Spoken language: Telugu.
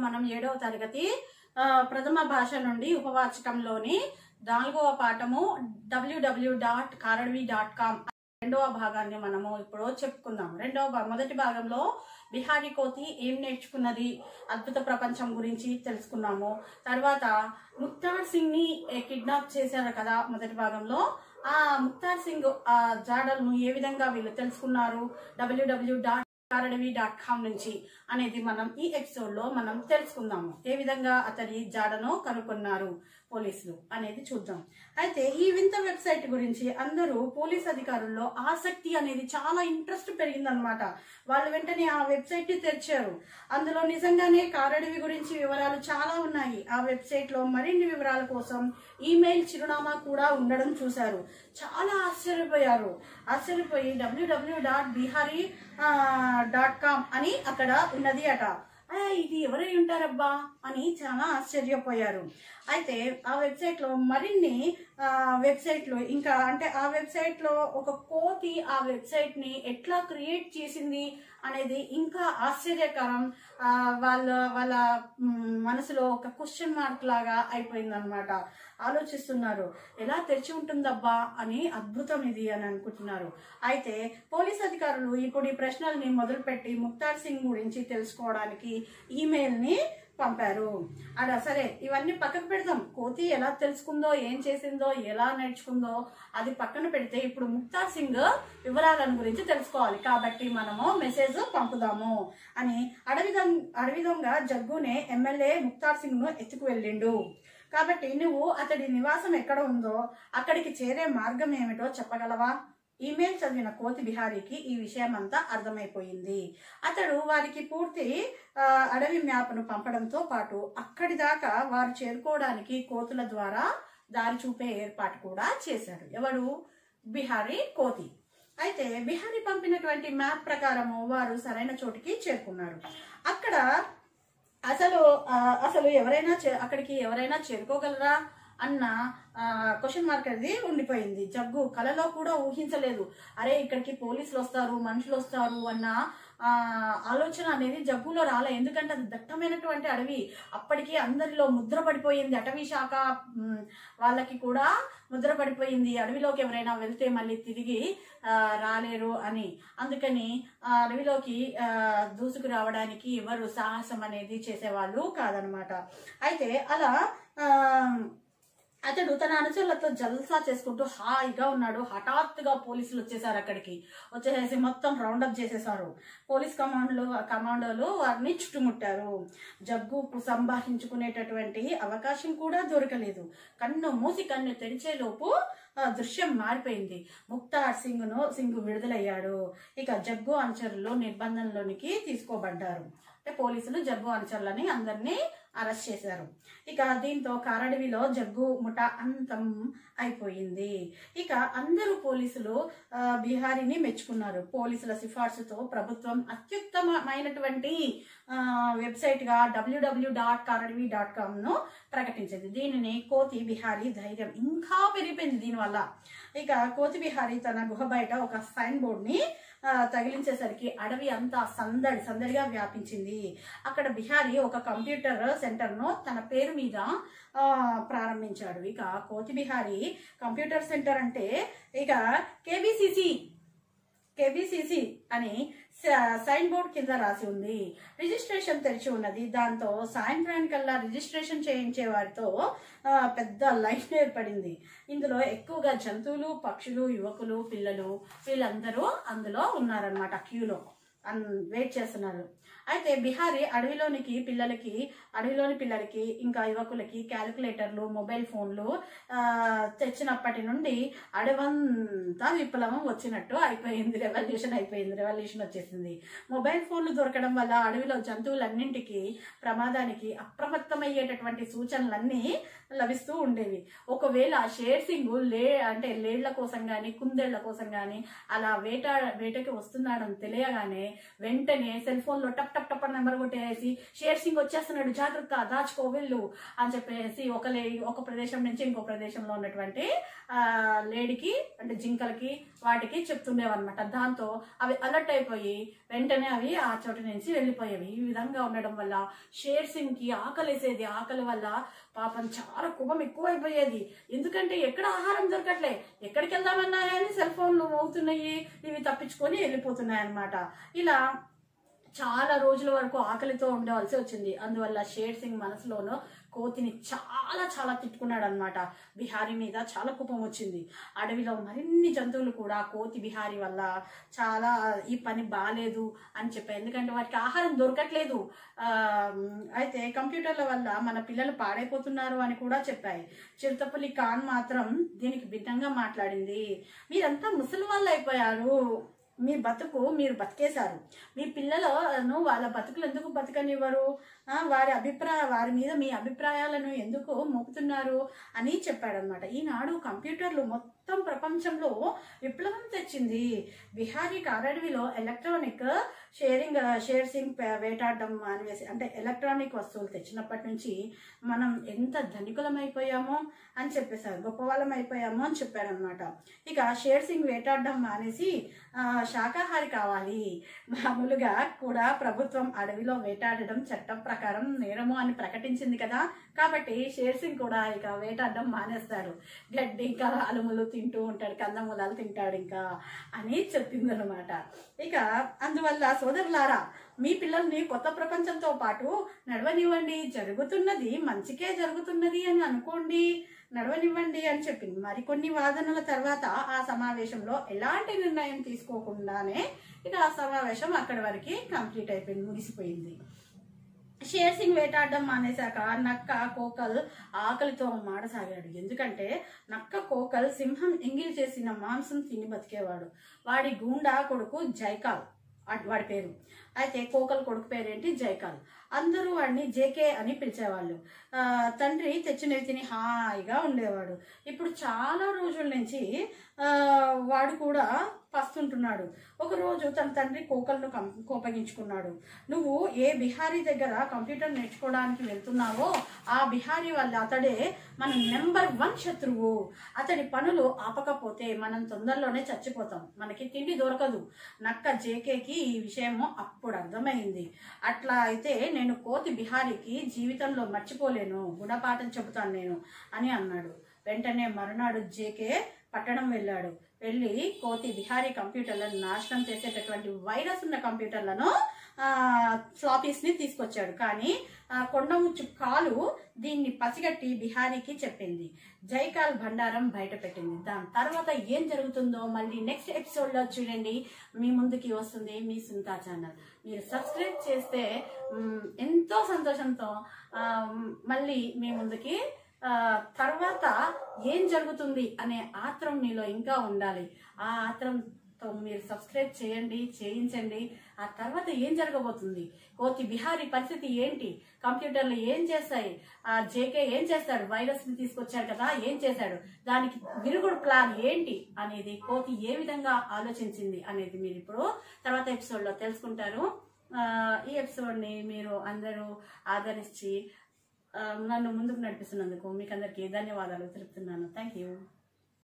మనం ఏడవ తరగతి ఆ, ప్రథమ భాష నుండి ఉపవాచకంలోని నాలుగవ పాఠము డబ్ల్యూడబ్ల్యూ డాట్ కారడవి డాట్ కామ్ రెండవ భాగాన్ని మనము ఇప్పుడు చెప్పుకుందాం రెండవ భా- మొదటి భాగంలో బిహారీ కోతి ఏం నేర్చుకున్నది అద్భుత ప్రపంచం గురించి తెలుసుకున్నాము తర్వాత ముక్తార్ సింగ్ ని కిడ్నాప్ చేశారు కదా మొదటి భాగంలో ఆ ముక్తార్ సింగ్ ఆ జాడలను ఏ విధంగా వీళ్ళు తెలుసుకున్నారు డబ్ల్యూడబ్ల్యూ డాట్ కారడవి డాట్ కామ్ నుంచి అనేది మనం ఈ ఎపిసోడ్ లో మనం తెలుసుకుందాము ఏ విధంగా అతని జాడను కనుగొన్నారు పోలీసులు అనేది చూద్దాం అయితే ఈ వింత వెబ్సైట్ గురించి అందరూ పోలీస్ అధికారుల్లో ఆసక్తి అనేది చాలా ఇంట్రెస్ట్ పెరిగిందనమాట వాళ్ళు వెంటనే ఆ వెబ్సైట్ ని తెరిచారు అందులో నిజంగానే కారడవి గురించి వివరాలు చాలా ఉన్నాయి ఆ వెబ్సైట్ లో మరిన్ని వివరాల కోసం ఈమెయిల్ చిరునామా కూడా ఉండడం చూశారు చాలా ఆశ్చర్యపోయారు ఆశ్చర్యపోయి డబ్ల్యూడబ్ల్యూ డాట్ బీహారీ డాట్ కామ్ అని అక్కడ ఉన్నది అట ఆ, ఇది ఎవరై ఉంటారబ్బా అని చాలా ఆశ్చర్యపోయారు అయితే ఆ వెబ్సైట్ లో మరిన్ని ఆ, వెబ్సైట్లు ఇంకా అంటే ఆ వెబ్సైట్ లో ఒక కోతి ఆ వెబ్సైట్ ని ఎట్లా క్రియేట్ చేసింది అనేది ఇంకా ఆశ్చర్యకరం ఆ, వాళ్ళ వాళ్ళ మ్, మనసులో ఒక క్వశ్చన్ మార్క్ లాగా అయిపోయిందనమాట ఆలోచిస్తున్నారు ఎలా తెరిచి ఉంటుందబ్బా అని అద్భుతం ఇది అని అనుకుంటున్నారు అయితే పోలీస్ అధికారులు ఇప్పుడు ఈ ప్రశ్నల్ని మొదలుపెట్టి ముక్తార్ సింగ్ గురించి తెలుసుకోవడానికి ఈమెయిల్ ని పంపారు అలా సరే ఇవన్నీ పక్కకు పెడదాం కోతి ఎలా తెలుసుకుందో ఏం చేసిందో ఎలా నేర్చుకుందో అది పక్కన పెడితే ఇప్పుడు ముక్తార్ సింగ్ వివరాలను గురించి తెలుసుకోవాలి కాబట్టి మనము మెసేజ్ పంపుదాము అని అడవి దొంగ అడవి దొంగ జగ్గునే ఎమ్మెల్యే ముక్తార్ సింగ్ ను ఎత్తుకు వెళ్ళిండు కాబట్టి నువ్వు అతడి నివాసం ఎక్కడ ఉందో అక్కడికి చేరే మార్గం ఏమిటో చెప్పగలవా ఈమెయిల్ చదివిన కోతి బిహారీకి ఈ విషయం అంతా అర్థమైపోయింది అతడు వారికి పూర్తి ఆ, అడవి మ్యాప్ను పంపడంతో పాటు అక్కడి దాకా వారు చేరుకోవడానికి కోతుల ద్వారా దారి చూపే ఏర్పాటు కూడా చేశాడు ఎవడు బిహారీ కోతి అయితే బిహారీ పంపినటువంటి మ్యాప్ ప్రకారము వారు సరైన చోటికి చేరుకున్నారు అక్కడ అసలు ఆ, అసలు ఎవరైనా చే- అక్కడికి ఎవరైనా చేరుకోగలరా అన్న క్వశ్చన్ మార్క్ అనేది ఉండిపోయింది జగ్గు కలలో కూడా ఊహించలేదు అరే ఇక్కడికి పోలీసులు వస్తారు మనుషులు వస్తారు అన్న ఆ, ఆలోచన అనేది జగ్గులో రాలే ఎందుకంటే అది దట్టమైనటువంటి అడవి అప్పటికి అందరిలో ముద్ర పడిపోయింది అటవీ శాఖ మ్, వాళ్ళకి కూడా ముద్ర పడిపోయింది అడవిలోకి ఎవరైనా వెళ్తే మళ్ళీ తిరిగి ఆ, రాలేరు అని అందుకని ఆ అడవిలోకి ఆ, దూసుకు రావడానికి ఎవరు సాహసం అనేది చేసేవాళ్ళు కాదనమాట అయితే అలా ఆ, అతడు తన అనుచరులతో జల్సా చేసుకుంటూ హాయిగా ఉన్నాడు హఠాత్తుగా పోలీసులు వచ్చేసారు అక్కడికి వచ్చేసేసి మొత్తం రౌండప్ చేసేసారు పోలీస్ కమాండ్లు కమాండోలు వారిని చుట్టుముట్టారు జగ్గుకు సంభాషించుకునేటటువంటి అవకాశం కూడా దొరకలేదు కన్ను మూసి కన్ను తెరిచేలోపు ఆ దృశ్యం మారిపోయింది ముక్తార్ సింగ్ ను సింగ్ విడుదలయ్యాడు ఇక జగ్గు అనుచరులు నిర్బంధంలోనికి తీసుకోబడ్డారు అంటే పోలీసులు జగ్గు అనుచరులని అందరినీ అరెస్ట్ చేశారు ఇక దీంతో కారడవిలో జగ్గు ముఠ అంతం అయిపోయింది ఇక అందరూ పోలీసులు ఆ, బీహారీని మెచ్చుకున్నారు పోలీసుల సిఫార్సుతో ప్రభుత్వం అత్యుత్తమమైనటువంటి ఆ, వెబ్సైట్ గా డబ్ల్యూడబ్ల్యూ డాట్ కారడవి డాట్ కామ్ ను ప్రకటించింది దీనిని కోతి బిహారీ ధైర్యం ఇంకా పెరిగిపోయింది దీనివల్ల ఇక కోతి బిహారీ తన గుహ బయట ఒక సైన్ బోర్డ్ ని ఆ, తగిలించేసరికి అడవి అంతా సందడి సందడిగా వ్యాపించింది అక్కడ బిహారీ ఒక కంప్యూటర్ సెంటర్ ను తన పేరు మీద ఆ, ప్రారంభించాడు ఇక కోతి బిహారీ కంప్యూటర్ సెంటర్ అంటే ఇక కేబిసిసి కేబిసిసి అని స- సైన్ బోర్డ్ కింద రాసి ఉంది రిజిస్ట్రేషన్ తెరిచి ఉన్నది దాంతో సాయంత్రానికల్లా రిజిస్ట్రేషన్ చేయించే వారితో ఆ, పెద్ద లైఫ్ ఏర్పడింది ఇందులో ఎక్కువగా జంతువులు పక్షులు యువకులు పిల్లలు వీళ్ళందరూ అందులో ఉన్నారనమాట క్యూలో అన్ వెయిట్ చేస్తున్నారు అయితే బిహారీ అడవిలోనికి పిల్లలకి అడవిలోని పిల్లలకి ఇంకా యువకులకి క్యాలిక్యులేటర్లు మొబైల్ ఫోన్లు ఆ, తెచ్చినప్పటి నుండి అడవంతా విప్లవం వచ్చినట్టు అయిపోయింది రెవల్యూషన్ అయిపోయింది రెవల్యూషన్ వచ్చేసింది మొబైల్ ఫోన్లు దొరకడం వల్ల అడవిలో జంతువులన్నింటికి ప్రమాదానికి అప్రమత్తమయ్యేటటువంటి సూచనలన్నీ లభిస్తూ ఉండేవి ఒకవేళ షేర్ సింగ్ లే అంటే లేళ్ల కోసం కానీ కుందేళ్ల కోసం కానీ అలా వేట వేటకి వస్తున్నాడని తెలియగానే వెంటనే సెల్ ఫోన్ లో టప్ టప్ టప్ అని నెంబర్ కొట్టేసి షేర్ సింగ్ వచ్చేస్తున్నాడు జాగ్రత్త దాచుకో వెళ్ళు అని చెప్పేసి ఒక లే ఒక ప్రదేశం నుంచి ఇంకో ప్రదేశంలో ఉన్నటువంటి ఆ లేడీకి అంటే జింకలకి వాటికి చెప్తుండేవన్నమాట దాంతో అవి అలర్ట్ అయిపోయి వెంటనే అవి ఆ చోటు నుంచి వెళ్ళిపోయేవి ఈ విధంగా ఉండడం వల్ల షేర్ సింగ్ కి ఆకలేసేది ఆకలి వల్ల పాపం చాలా కుపం ఎక్కువైపోయేది ఎందుకంటే ఎక్కడ ఆహారం దొరకట్లే ఎక్కడికి వెళ్దామన్నా కానీ సెల్ ఫోన్లు మోగుతున్నాయి ఇవి తప్పించుకొని వెళ్ళిపోతున్నాయి అన్నమాట ఇలా చాలా రోజుల వరకు ఆకలితో ఉండవలసి వచ్చింది అందువల్ల షేర్ సింగ్ మనసులోనూ కోతిని చాలా చాలా తిట్టుకున్నాడు అనమాట బిహారీ మీద చాలా కోపం వచ్చింది అడవిలో మరిన్ని జంతువులు కూడా కోతి బిహారీ వల్ల చాలా ఈ పని బాగాలేదు అని చెప్పాయి ఎందుకంటే వాటికి ఆహారం దొరకట్లేదు ఆ, అయితే కంప్యూటర్ల వల్ల మన పిల్లలు పాడైపోతున్నారు అని కూడా చెప్పాయి చిరుతపులి ఖాన్ మాత్రం దీనికి భిన్నంగా మాట్లాడింది మీరంతా ముసలి వాళ్ళు అయిపోయారు మీ బతుకు మీరు బతికేశారు మీ పిల్లలను వాళ్ళ బతుకులు ఎందుకు బతకనివ్వరు ఆ, వారి అభిప్రాయ వారి మీద మీ అభిప్రాయాలను ఎందుకు మోపుతున్నారు అని చెప్పాడనమాట ఈనాడు కంప్యూటర్లు మొత్తం ప్రపంచంలో విప్లవం తెచ్చింది బిహారీ కారడవిలో ఎలక్ట్రానిక్ షేరింగ్ షేర్సింగ్ పే- వేటాడడం మానివేసి అంటే ఎలక్ట్రానిక్ వస్తువులు తెచ్చినప్పటి నుంచి మనం ఎంత ధనికులమైపోయామో అని చెప్పేశారు గొప్పవాళ్ళం అయిపోయామో అని చెప్పారనమాట ఇక షేర్సింగ్ వేటాడడం మానేసి ఆ, శాకాహారి కావాలి మామూలుగా కూడా ప్రభుత్వం అడవిలో వేటాడడం చట్టం ప్రకారం నేరము అని ప్రకటించింది కదా కాబట్టి షేర్సింగ్ కూడా ఇక వేటాడడం మానేస్తాడు గడ్డి ఇంకా అలుములు తింటూ ఉంటాడు కందమూలాలు తింటాడు ఇంకా అని చెప్పిందనమాట ఇక అందువల్ల సోదరులారా మీ పిల్లల్ని కొత్త ప్రపంచంతో పాటు నడవనివ్వండి జరుగుతున్నది మంచికే జరుగుతున్నది అని అనుకోండి నడవనివ్వండి అని చెప్పింది మరికొన్ని వాదనల తర్వాత ఆ సమావేశంలో ఎలాంటి నిర్ణయం తీసుకోకుండానే ఇక ఆ సమావేశం అక్కడి వరకు కంప్లీట్ అయిపోయింది ముగిసిపోయింది షేర్ సింగ్ వేటాడడం మానేశాక నక్క కోకల్ ఆకలితో మాడసాగాడు ఎందుకంటే నక్క కోకల్ సింహం ఎంగిల్ చేసిన మాంసం తిని బతికేవాడు వాడి గూండా కొడుకు జైకాల్ అట్- వాడి పేరు అయితే కోకల్ కొడుకు పేరేంటి జైకాల్ అందరూ వాడిని జేకే అని పిలిచేవాళ్ళు ఆ, తండ్రి తెచ్చినవి తిని హాయిగా ఉండేవాడు ఇప్పుడు చాలా రోజుల నుంచి ఆ, వాడు కూడా పస్తుంటున్నాడు ఒక రోజు తన తండ్రి కోకల్ను కం- కోపగించుకున్నాడు నువ్వు ఏ బిహారీ దగ్గర కంప్యూటర్ నేర్చుకోవడానికి వెళ్తున్నావో ఆ బిహారీ వల్ల అతడే మన నెంబర్ వన్ శత్రువు అతడి పనులు ఆపకపోతే మనం తొందరలోనే చచ్చిపోతాం మనకి తిండి దొరకదు నక్క జేకేకి ఈ విషయము అప్పుడు అర్థమైంది అట్లా అయితే నేను కోతి బిహారీకి జీవితంలో మర్చిపోలేను గుణపాఠం చెబుతాను నేను అని అన్నాడు వెంటనే మరునాడు జేకే పట్టణం వెళ్ళాడు వెళ్ళి కోతి బిహారీ కంప్యూటర్లను నాశనం చేసేటటువంటి వైరస్ ఉన్న కంప్యూటర్లను ఫ్లాపీస్ ని తీసుకొచ్చాడు కానీ ఆ, కొండముచ్చు కాలు దీన్ని పసిగట్టి బిహారీకి చెప్పింది జైకాల్ బండారం బయట పెట్టింది దాని తర్వాత ఏం జరుగుతుందో మళ్ళీ నెక్స్ట్ ఎపిసోడ్ లో చూడండి మీ ముందుకి వస్తుంది మీ సుంతా ఛానల్ మీరు సబ్స్క్రైబ్ చేస్తే మ్, ఎంతో సంతోషంతో ఆ, మళ్ళీ మీ ముందుకి ఆ, తర్వాత ఏం జరుగుతుంది అనే ఆత్రం మీలో ఇంకా ఉండాలి ఆ ఆత్రంతో మీరు సబ్స్క్రైబ్ చేయండి చేయించండి ఆ తర్వాత ఏం జరగబోతుంది కోతి బిహారీ పరిస్థితి ఏంటి కంప్యూటర్లు ఏం చేస్తాయి ఆ జేకే ఏం చేస్తాడు వైరస్ ని తీసుకొచ్చాడు కదా ఏం చేశాడు దానికి విరుగుడు ప్లాన్ ఏంటి అనేది కోతి ఏ విధంగా ఆలోచించింది అనేది మీరు ఇప్పుడు తర్వాత ఎపిసోడ్ లో తెలుసుకుంటారు ఆ, ఈ ఎపిసోడ్ ని మీరు అందరూ ఆదరించి ఆ, నన్ను ముందుకు నడిపిస్తున్నందుకు మీకు అందరికీ ధన్యవాదాలు తెలుపుతున్నాను థ్యాంక్ యూ